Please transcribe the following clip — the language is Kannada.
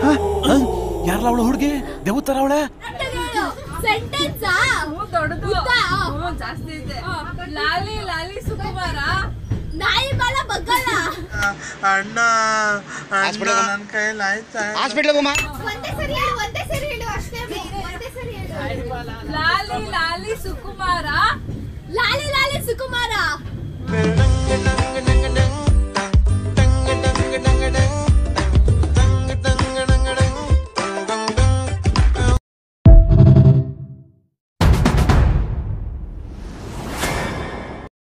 ಯಾರಲ್ಲ ಅವಳು ಹುಡುಗಿ ದೇವತರ ಅವಳೆ ಸೆಂಟೆನ್ಸ್ ದೊಡ್ಡದು ಹ್ಞೂ, ಜಾಸ್ತಿ ಇದೆ ಲಾಲಿ ಲಾಲಿ ಸುಕುಮಾರ ನಾಯಿ ಬಾಲ ಬಗ್ಗಲ್ಲ ಅಣ್ಣ ಅಣ್ಣ ನನ್ನ ಕೈಯಲ್ಲಿ ಆಯ್ತಾ ಹಾಸ್ಪಿಟ್ಲಿಗೆ ಹೋಮ ಒಂದೇ ಸರಿ ಹೇಳು ಒಂದೇ ಸರಿ ಹೇಳು ಅಷ್ಟೇ ಒಂದೇ ಸರಿ ಹೇಳು ಲಾಲಿ ಲಾಲಿ ಸುಕುಮಾರ ಲಾಲಿ ಲಾಲಿ ಸುಕುಮಾರ ಬೆರಳಂಗ